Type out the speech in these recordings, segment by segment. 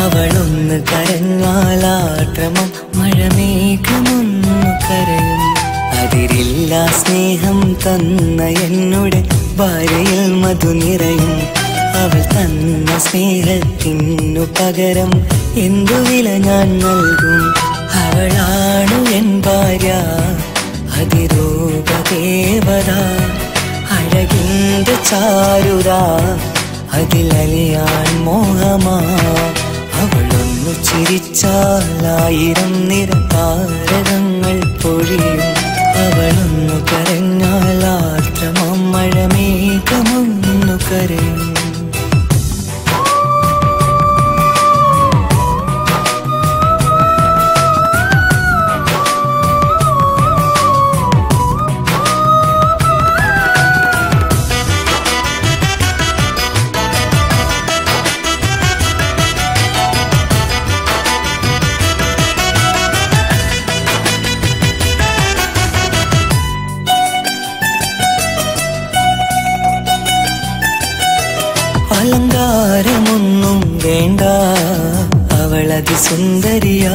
അവളൊന്ന് കരഞ്ഞാലാക്രമം മഴമേഘമൊന്നു കരയും അതിരില്ല സ്നേഹം തന്ന എന്നോട് ഭാര്യയിൽ മധു നിറയും അവൾ തന്ന സ്നേഹത്തിനു പകരം എന്തു വില ഞാൻ നൽകും അവളാണു എൻ ഭാര്യ അതിരൂപദേവത അഴകിന്റെ ചാരുത അതിലലിയാൻ മോഹമാ അവളൊന്നു ചിരിച്ചാലായിരം നിറതാരകങ്ങൾ പൊഴിയും അവളൊന്നു കരഞ്ഞാലാത്രമം മഴമേഘമൊന്നു കരയും അലങ്കാരമൊന്നും വേണ്ട അവളതി സുന്ദരിയ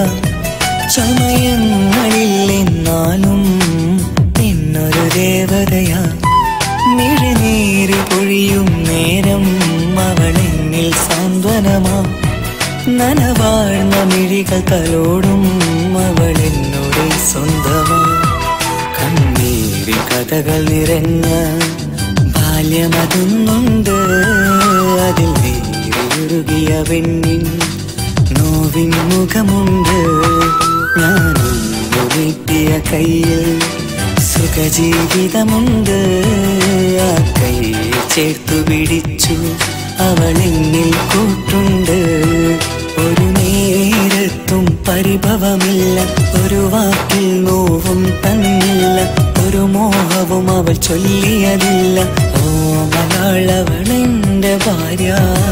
ചമയങ്ങളിൽ എന്നാലും എന്നൊരു ദേവതയാ മിഴിനീര് പൊഴിയും നേരം അവളെന്നിൽ സാന്ത്വനമാ നനവാഴ്ന്ന മിഴികൾ തലോടും അവളെന്നോട് സ്വന്തമാ കണ്ണീരിൽ കഥകൾ നിറഞ്ഞ ബാല്യമതൊന്നുണ്ട് അതിൽ നീരുകിയ പെണ്ണിൻ നോവിൻ മുഖമുണ്ട് ഞാനൊന്നു നീട്ടിയ കയ്യിൽ സുഖജീവിതമുണ്ട് ആ കയ്യിൽ ചേർത്തു പിടിച്ചു അവളെന്നിൽ കൂട്ടുണ്ട് ഒരു നേരത്തും പരിഭവമില്ല ഒരു വാക്കിൽ നോവും തന്നില്ല ഒരു മോഹവും അവൾ ചൊല്ലിയതില്ല ഓ മലയാളവളെന്റെ ഭാര്യ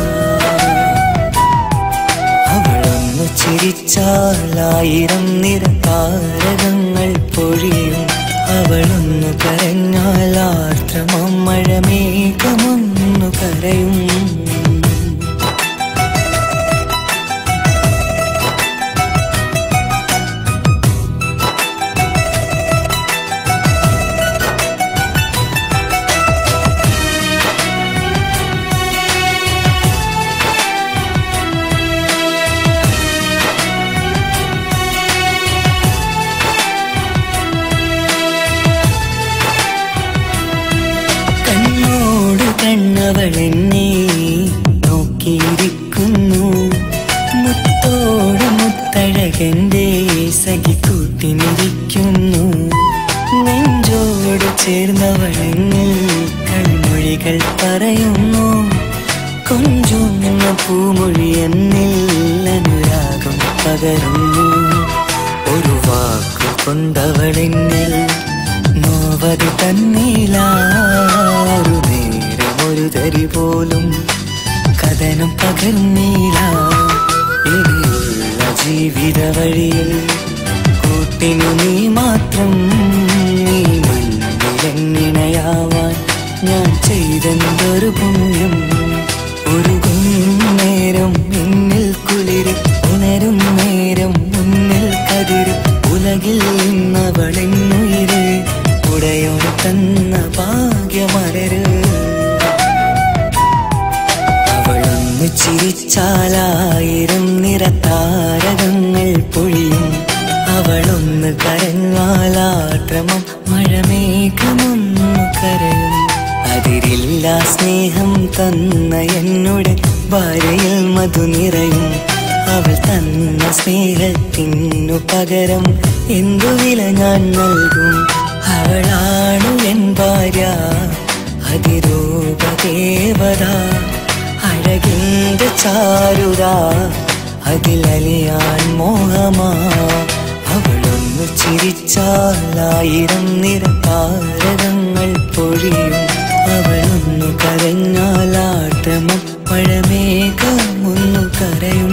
അവളൊന്നു ചിരിച്ചാലായിരം നിറതാരകങ്ങൾ പൊഴിയും അവളൊന്നു കരഞ്ഞാലാർദ്രമം മഴമേഘമൊന്നു കരയും കണ്ണോട് കണ്ണവൾ എന്നെ നോക്കിയിരിക്കുന്നു മുത്തോട് മുത്തഴകന്റെ സഖി കൂട്ടിനിരിക്കുന്നു നെഞ്ചോട് ചേർന്നവളെന്നിൽ കൺമൊഴികൾ പറയുന്നു കൊഞ്ചുന്ന പൂമൊഴി എന്നിൽ അനുരാഗം പകരുന്നു ഒരു വാക്കു കൊണ്ടവളെന്നിൽ നോവത് തന്നീലാറു നേരം ഒരു തരി പോലും കഥനം പകർന്നീല ഇനിയുള്ള ജീവിത വഴിയിൽ കൂട്ടിനു നീ മാത്രം നീ മണ്ണിലെങ്ങിണയാവാൻ ഞാൻ ചെയ്തെന്തൊരു പുണ്യം ഒരുകും നേരം എന്നിൽ കുളിര് ഉണരും നേരം മുന്നിൽ കതിര് ഉലകിൽ നിന്നവളെന്നുയിര് ഉടയോട് തന്ന ഭാഗ്യമലര് അവളൊന്ന് ചിരിച്ചാലായിരം നിറത്താരകങ്ങൾ പൊഴിയും അവളൊന്ന് കരഞ്ഞാലാക്രമം മഴമേഘമൊന്നു കരയും അതിരില്ല സ്നേഹം തന്ന എന്നോട് ഭാര്യയിൽ മധു നിറയും അവൾ തന്ന സ്നേഹത്തിനു പകരം എന്തു വില ഞാൻ നൽകും അവളാണു എൻ ഭാര്യ അതിരൂപദേവത അഴകിന്റെ ചാരുത അതിലലിയാൻ മോഹമാ അവളൊന്നു ചിരിച്ചാലായിരം നിറതാരകങ്ങൾ പൊഴിയും അവളൊന്നു കരഞ്ഞാലാട്ടമ മഴമേഘമൊന്നു കരയും